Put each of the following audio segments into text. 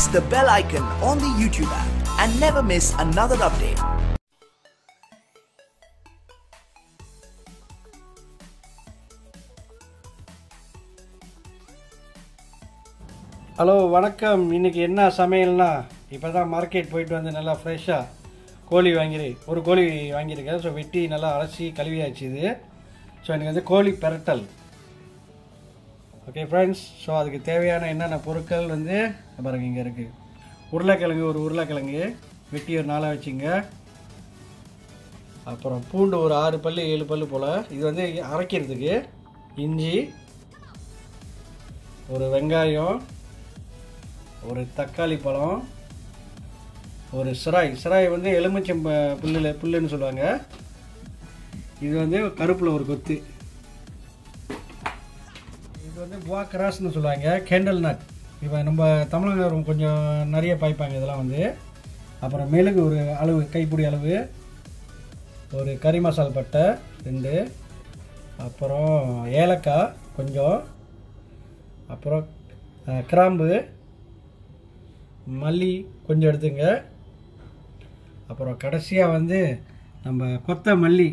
the bell icon on the YouTube app and never miss another update. Hello வணக்கம் இன்னைக்கு என்ன சமையல்னா இப்போ தான் மார்க்கெட் போயிட்டு வந்து நல்லா ஃப்ரெஷ்ஷாக கோழி வாங்கி ஒரு கோழி வாங்கியிருக்கேன் ஸோ வெட்டி நல்லா அலசி கழுவியாச்சு இது ஸோ எனக்கு வந்து கோழி பெரட்டல் ஓகே ஃப்ரெண்ட்ஸ் ஸோ அதுக்கு தேவையான என்னென்ன பொருட்கள் வந்து இங்க பாருங்க இங்கே இருக்குது உருளைக்கிழங்கு ஒரு உருளைக்கிழங்கு வெட்டி ஒரு நாளாக வச்சுங்க அப்புறம் பூண்டு ஒரு ஆறு பல்லு ஏழு பல்லு போல் இது வந்து அரைக்கிறதுக்கு இஞ்சி ஒரு வெங்காயம் ஒரு தக்காளி பழம் ஒரு சிராய் சிராய் வந்து எலுமிச்சம் ப- புல்லுல புல்லுன்னு சொல்லுவாங்க இது வந்து கருப்பில் ஒரு கொத்து இது வந்து புவா கிராஸ்னு சொல்லுவாங்க கேண்டல் நட் இப்போ நம்ம தமிழக கொஞ்சம் நிறைய பாய்ப்பாங்க இதெல்லாம் வந்து அப்புறம் மெழுகு ஒரு அளவு கைப்பிடி அளவு ஒரு கறி மசால் பட்டை ரெண்டு அப்புறம் ஏலக்காய் கொஞ்சம் அப்புறம் அஹ், கிராம்பு மல்லி கொஞ்சம் எடுத்துங்க அப்புறம் கடைசியாக வந்து நம்ம கொத்த மல்லி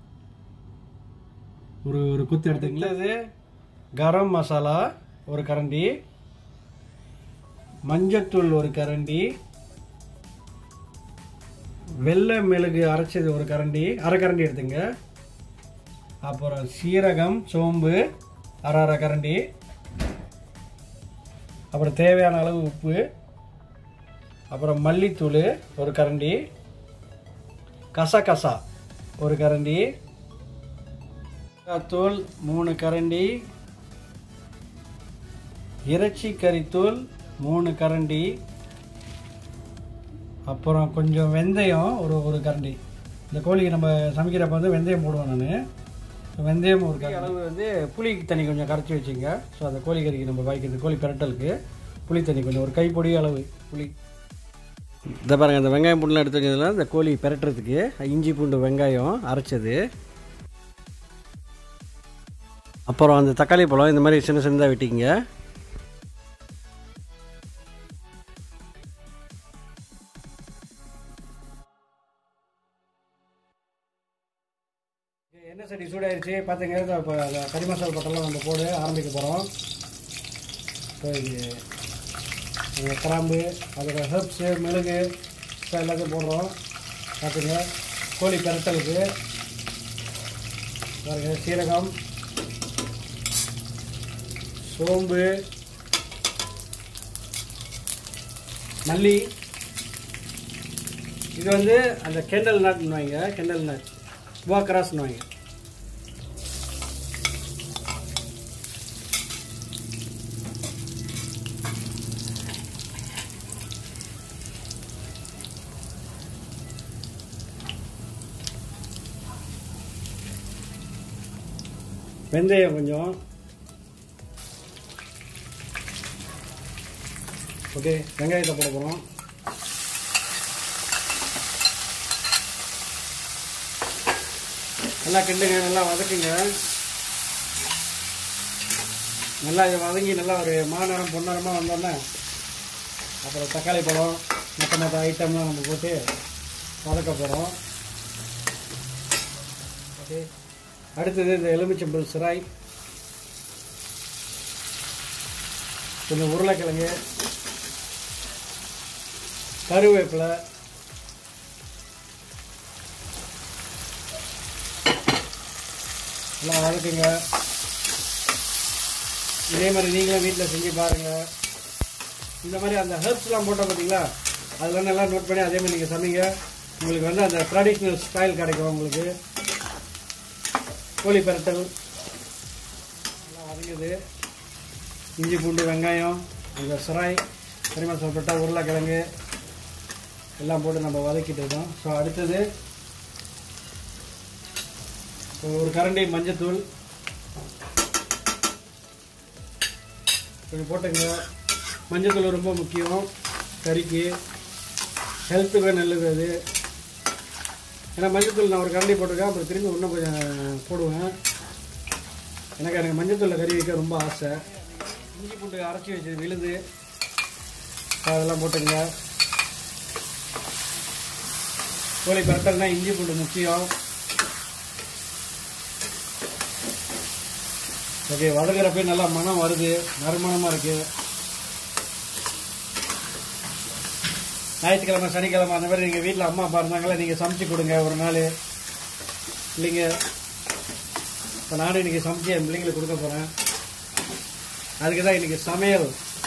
ஒரு ஒரு கொத்து எடுத்துங்க இது கரம் மசாலா ஒரு கரண்டி மஞ்சத்தூள் ஒரு கரண்டி வெள்ளை மிளகு அரைச்சது ஒரு கரண்டி அரை கரண்டி எடுத்துங்க அப்புறம் சீரகம் சோம்பு அரை அரை கரண்டி அப்புறம் தேவையான அளவு உப்பு அப்புறம் மல்லித்தூள் ஒரு கரண்டி கசகசா ஒரு கரண்டி தூள் மூணு கரண்டி இறைச்சி கறித்தூள் மூணு கரண்டி அப்புறம் கொஞ்சம் வெந்தயம் ஒரு ஒரு கரண்டி இந்த கோழிக்கு நம்ம சமைக்கிறப்ப வந்து வெந்தயம் போடுவோம் நான் வெந்தயம் ஒரு கரண்டி அளவு வந்து புளி தண்ணி கொஞ்சம் கரைச்சி வச்சுங்க ஸோ அந்த கோழி கறிக்கு நம்ம வாய்க்கிறது கோழி பிரட்டலுக்கு புளி தண்ணி கொஞ்சம் ஒரு கைப்பொடி அளவு புளி இந்த பாருங்கள் இந்த வெங்காயம் பூண்டுலாம் எடுத்து வச்சதுல இந்த கோழி பிரட்டுறதுக்கு இஞ்சி பூண்டு வெங்காயம் அரைச்சது அப்புறம் அந்த தக்காளி பழம் இந்த மாதிரி சின்ன சின்னதாக வெட்டிக்கங்க எண்ணெய் சட்டி சூடாயிருச்சு பார்த்துங்க இப்போ கறி மசாலா பட்டெல்லாம் நம்ம போட ஆரம்பிக்க போகிறோம் இப்போ இது இந்த கிராம்பு அதோட ஹெர்ப்ஸு மிளகு இப்போ எல்லாத்தையும் போடுறோம் பார்த்துங்க கோழி பெரட்டலுக்கு பாருங்க சீரகம் சோம்பு மல்லி இது வந்து அந்த கெண்டல் நட்னு வைங்க கெண்டல் நட் வாக்கராஸ்னு வைங்க வெந்தயம் கொஞ்சம் ஓகே வெங்காயத்தை போட போகிறோம் நல்லா கிண்டுங்க நல்லா வதக்குங்க நல்லா இதை வதங்கி நல்லா ஒரு மாநிறம் பொன்னரமாக வந்தோடனே அப்புறம் தக்காளி பழம் மற்ற மற்ற ஐட்டம்லாம் நம்ம போட்டு வதக்க போகிறோம் ஓகே அடுத்தது இந்த எலுமிச்சம்பழம் சிராய் கொஞ்சம் உருளைக்கிழங்கு கருவேப்பிலை எல்லாம் வதக்குங்க இதே மாதிரி நீங்களும் வீட்டில் செஞ்சு பாருங்கள் இந்த மாதிரி அந்த ஹெர்ப்ஸ்லாம் போட்டோம் பார்த்தீங்களா அதெல்லாம் நல்லா நோட் பண்ணி அதே மாதிரி நீங்கள் சமைங்க உங்களுக்கு வந்து அந்த ட்ரெடிஷ்னல் ஸ்டைல் கிடைக்கும் உங்களுக்கு கோழி பரட்டல் நல்லா வதங்குது இஞ்சி பூண்டு வெங்காயம் அந்த சிராய் கறி மசாலா போட்டா உருளைக்கிழங்கு எல்லாம் போட்டு நம்ம வதக்கிட்டு இருக்கோம் ஸோ அடுத்தது ஒரு கரண்டி மஞ்சத்தூள் கொஞ்சம் போட்டுங்க மஞ்சத்தூள் ரொம்ப முக்கியம் கறிக்கு ஹெல்த்துக்கு நல்லது அது ஏன்னா மஞ்சத்தூள் நான் ஒரு கரண்டி போட்டிருக்கேன் அப்புறம் திரும்பி இன்னும் கொஞ்சம் போடுவேன் எனக்கு எனக்கு மஞ்சத்தூளில் கறி வைக்க ரொம்ப ஆசை இஞ்சி பூண்டு அரைச்சி வச்சது விழுது அதெல்லாம் போட்டுங்க கோழி பரட்டல்னா இஞ்சி பூண்டு முக்கியம் ஓகே வதங்குறப்ப நல்லா மனம் வருது நறுமணமாக இருக்குது ஞாயிற்றுக்கிழமை சனிக்கிழமை அந்த மாதிரி நீங்கள் வீட்டில் அம்மா அப்பா இருந்தாங்களே நீங்கள் சமைச்சு கொடுங்க ஒரு நாள் இல்லைங்க இப்போ நானும் இன்றைக்கி சமைச்சு என் பிள்ளைங்களுக்கு கொடுக்க போகிறேன் அதுக்கு தான் இன்றைக்கி சமையல்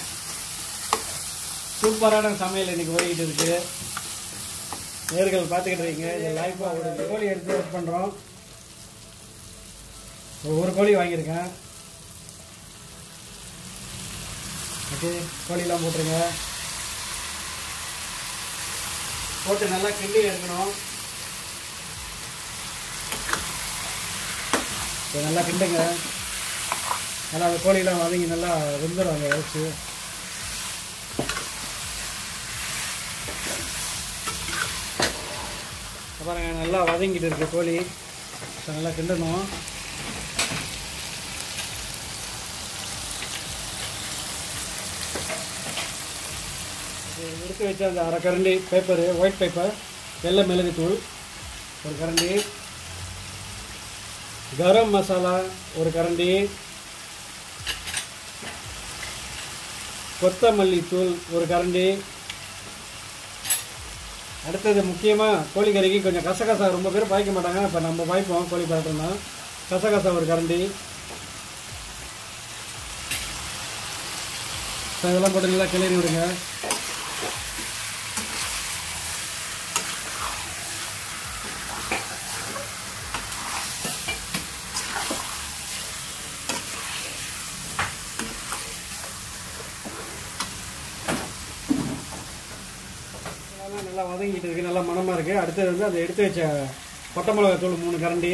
சூப்பரான சமையல் இன்றைக்கி ஓடிக்கிட்டு இருக்குது நேர்கள் பார்த்துக்கிட்டு இருக்கீங்க இது லைஃபாக ஒரு கோழி எடுத்து ஒர்க் பண்ணுறோம் ஒரு கோழி வாங்கியிருக்கேன் ஓகே கோழிலாம் போட்டுருங்க போட்டு நல்லா கிண்டி எடுக்கணும் இதை நல்லா கிண்டுங்க நல்லா அந்த கோழிலாம் வதங்கி நல்லா வெந்துடும் அந்த இறைச்சி பாருங்க நல்லா வதங்கிட்டு இருக்கு கோழி ஸோ நல்லா கிண்டணும் இது எடுத்து வச்ச அந்த அரை கரண்டி பேப்பரு ஒயிட் பேப்பர் வெள்ளை மிளகுத்தூள் ஒரு கரண்டி கரம் மசாலா ஒரு கரண்டி கொத்தமல்லி தூள் ஒரு கரண்டி அடுத்தது முக்கியமாக கோழிக்கறிக்கு கொஞ்சம் கசகசா ரொம்ப பேர் பாய்க்க மாட்டாங்க இப்போ நம்ம பாய்ப்போம் கோழி பரோட்டோம்னா கசகசா ஒரு கரண்டி ஸோ இதெல்லாம் போட்டு நல்லா கிளறி விடுங்க இதெல்லாம் நல்லா வதங்கிட்டு இருக்கு நல்லா மணமாக இருக்கு அடுத்தது வந்து அதை எடுத்து வச்ச கொட்டை மிளகாய் தூள் மூணு கரண்டி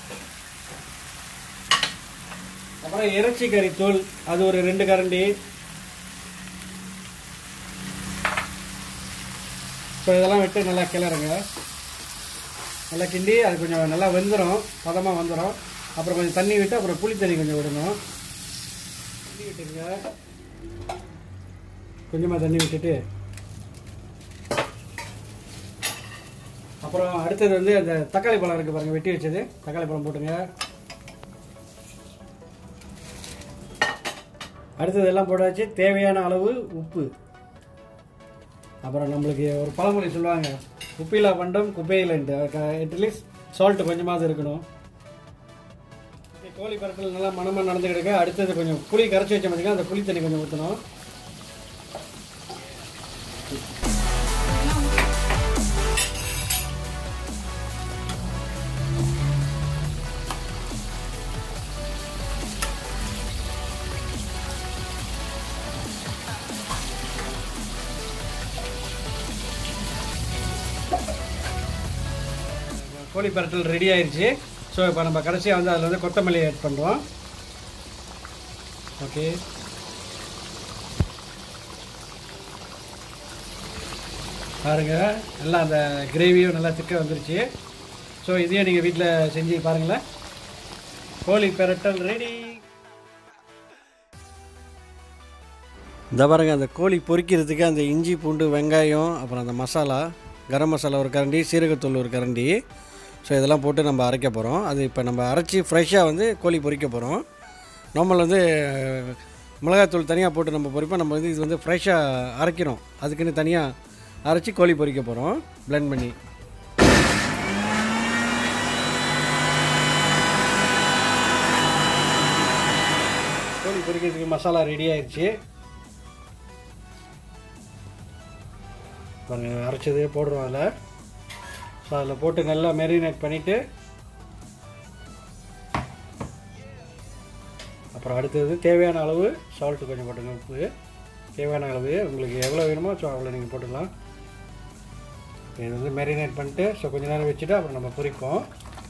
அப்புறம் இறைச்சி கறி தூள் அது ஒரு ரெண்டு கரண்டி ஸோ இதெல்லாம் விட்டு நல்லா கிளறுங்க நல்லா கிண்டி அது கொஞ்சம் நல்லா வெந்துடும் பதமாக வந்துடும் அப்புறம் கொஞ்சம் தண்ணி விட்டு அப்புறம் புளி தண்ணி கொஞ்சம் விடணும் தண்ணி விட்டுருங்க கொஞ்சமாக தண்ணி விட்டுட்டு அப்புறம் அடுத்தது வந்து அந்த தக்காளி பழம் இருக்குது பாருங்கள் வெட்டி வச்சது தக்காளி பழம் போட்டுங்க அடுத்தது எல்லாம் போட்டாச்சு தேவையான அளவு உப்பு அப்புறம் நம்மளுக்கு ஒரு பழமொழி சொல்லுவாங்க உப்பிலா பண்டம் குப்பையிலன்ட்டு அட்லீஸ்ட் சால்ட் கொஞ்சமாவது இருக்கணும் Okay, கோழி பரட்டல் நல்லா மனமாக நடந்துக்கிட்டு இருக்கு அடுத்தது கொஞ்சம் புளி கரைச்சி வச்ச பார்த்தீங்கன்னா அந்த புளி தண்ணி கொஞ்சம் ஊற்றணும் கோழி பரட்டல் ரெடி ஆயிருச்சு ஸோ இப்போ நம்ம கடைசியாக வந்து அதில் வந்து கொத்தமல்லி ஆட் பண்ணுறோம் ஓகே பாருங்க நல்லா அந்த கிரேவியும் நல்லா திக்க வந்துருச்சு ஸோ இதையும் நீங்கள் வீட்டில் செஞ்சு பாருங்களேன் கோழி பெரட்டல் ரெடி இந்த பாருங்க அந்த கோழி பொரிக்கிறதுக்கு அந்த இஞ்சி பூண்டு வெங்காயம் அப்புறம் அந்த மசாலா கரம் மசாலா ஒரு கரண்டி சீரகத்தூள் ஒரு கரண்டி ஸோ இதெல்லாம் போட்டு நம்ம அரைக்க போகிறோம் அது இப்போ நம்ம அரைச்சி ஃப்ரெஷ்ஷாக வந்து கோழி பொரிக்க போகிறோம் நார்மல் வந்து மிளகாத்தூள் தனியாக போட்டு நம்ம பொரிப்போம் நம்ம வந்து இது வந்து ஃப்ரெஷ்ஷாக அரைக்கிறோம் அதுக்குன்னு தனியாக அரைச்சி கோழி பொரிக்க போகிறோம் blend பண்ணி கோழி பொரிக்கிறதுக்கு மசாலா ரெடி ஆயிடுச்சு பாருங்க அரைச்சது போடுறோம் அதில் ஸோ அதில் போட்டு நல்லா மெரினேட் பண்ணிவிட்டு அப்புறம் அடுத்தது தேவையான அளவு சால்ட்டு கொஞ்சம் போட்டுங்க உப்பு தேவையான அளவு உங்களுக்கு எவ்வளோ வேணுமோ ஸோ அவ்வளோ நீங்கள் போட்டுக்கலாம் இது வந்து மெரினேட் பண்ணிட்டு ஸோ கொஞ்ச நேரம் வச்சுட்டு அப்புறம் நம்ம பொரிப்போம்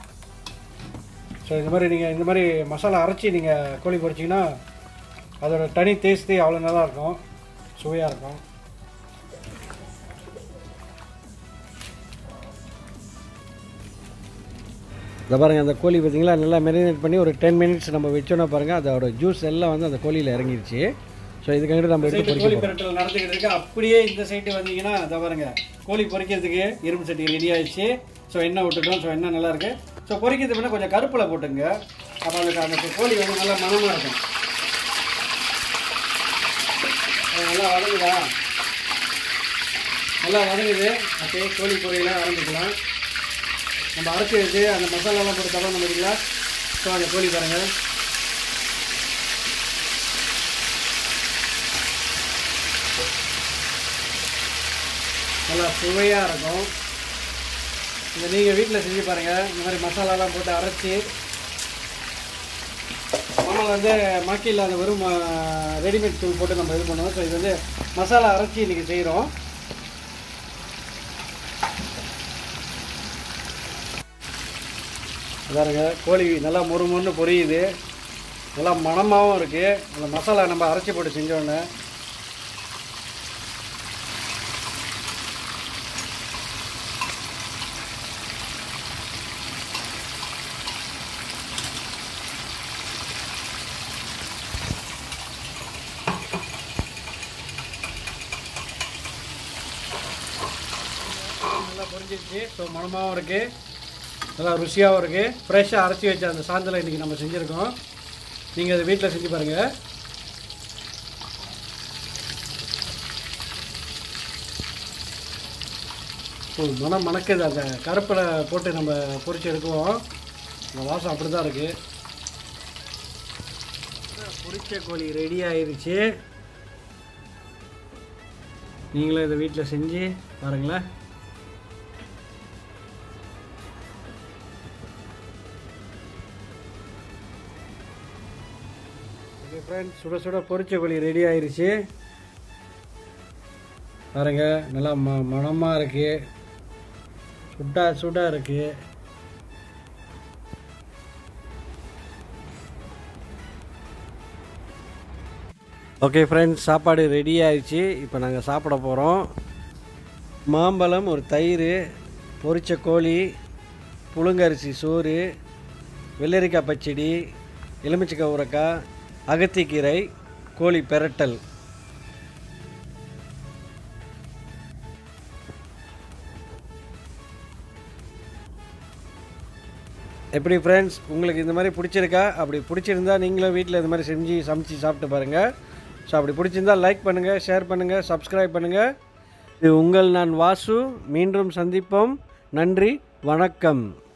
ஸோ இந்த மாதிரி நீங்கள் இந்த மாதிரி மசாலா அரைச்சி நீங்கள் கோழி பொரிச்சிங்கன்னா அதோட தனி டேஸ்ட்டு அவ்வளோ நல்லா இருக்கும் சுவையாக இருக்கும் இந்த பாருங்கள் அந்த கோழி பார்த்தீங்களா நல்லா மெரினேட் பண்ணி ஒரு டென் மினிட்ஸ் நம்ம வச்சோன்னா பாருங்கள் அதோட ஜூஸ் எல்லாம் வந்து அந்த கோழியில் இறங்கிருச்சு ஸோ இதுக்காக நம்ம எடுத்து சைடு கோழி பெரட்டல் நடந்துக்கிட்டு இருக்கு அப்படியே இந்த சைடு வந்தீங்கன்னா இதை பாருங்க கோழி பொரிக்கிறதுக்கு இரும்பு சட்டி ரெடி ஆயிடுச்சு ஸோ எண்ணெய் விட்டுட்டோம் ஸோ எண்ணெய் நல்லா இருக்கு ஸோ பொரிக்கிறதுக்கு முன்ன கொஞ்சம் கருப்பில் போட்டுங்க அப்போ அந்த அந்த கோழி வந்து நல்லா மனமாக இருக்கும் அது நல்லா வதங்குதா நல்லா வதங்குது அப்படியே கோழி பொரியலாம் ஆரம்பிக்கலாம் நம்ம அரைச்சி வச்சு அந்த மசாலாலாம் போட்டு தரணும் பார்த்தீங்களா ஸோ அந்த கோழி பாருங்கள் நல்லா சுவையாக இருக்கும் இதை நீங்கள் வீட்டில் செஞ்சு பாருங்கள் இந்த மாதிரி மசாலாலாம் போட்டு அரைச்சி மாமல் வந்து மாக்கியில் அந்த வெறும் ரெடிமேட் தூள் போட்டு நம்ம இது பண்ணுவோம் ஸோ இது வந்து மசாலா அரைச்சி இன்றைக்கி செய்கிறோம் பாருங்க கோழி நல்லா மொறு மொறுன்னு பொரியுது நல்லா மணமாகவும் இருக்குது அந்த மசாலா நம்ம அரைச்சி போட்டு செஞ்சோன்னே நல்லா பொரிஞ்சிருச்சு ஸோ மணமாகவும் இருக்குது நல்லா ருசியாகவும் இருக்குது ஃப்ரெஷ்ஷாக அரைச்சி வச்ச அந்த சாந்தலை இன்றைக்கி நம்ம செஞ்சுருக்கோம் நீங்கள் அதை வீட்டில் செஞ்சு பாருங்கள் ஓ மனம் மணக்குது அந்த கருப்பில் போட்டு நம்ம பொரிச்சு எடுக்குவோம் அந்த வாசம் அப்படி தான் இருக்குது பொரிச்ச கோழி ரெடி ஆயிருச்சு நீங்களும் இதை வீட்டில் செஞ்சு பாருங்களேன் ஓகே ஃப்ரெண்ட்ஸ் சுட சுட பொரிச்ச கோழி ரெடி ஆயிருச்சு பாருங்க நல்லா ம மணமாக இருக்கு சுட்டா சுடா இருக்கு ஓகே ஃப்ரெண்ட்ஸ் சாப்பாடு ரெடி ஆயிடுச்சு இப்போ நாங்கள் சாப்பிட போகிறோம் மாம்பழம் ஒரு தயிர் பொரிச்ச கோழி புழுங்கரிசி சோறு வெள்ளரிக்காய் பச்சடி எலுமிச்சக்காய் உரக்காய் அகத்திக்கீரை கோழி பெரட்டல் எப்படி ஃப்ரெண்ட்ஸ் உங்களுக்கு இந்த மாதிரி பிடிச்சிருக்கா அப்படி பிடிச்சிருந்தா நீங்களும் வீட்டில் இந்த மாதிரி செஞ்சு சமைச்சு சாப்பிட்டு பாருங்கள் ஸோ அப்படி பிடிச்சிருந்தா லைக் பண்ணுங்கள் ஷேர் பண்ணுங்கள் சப்ஸ்கிரைப் பண்ணுங்கள் இது உங்கள் நான் வாசு மீண்டும் சந்திப்போம் நன்றி வணக்கம்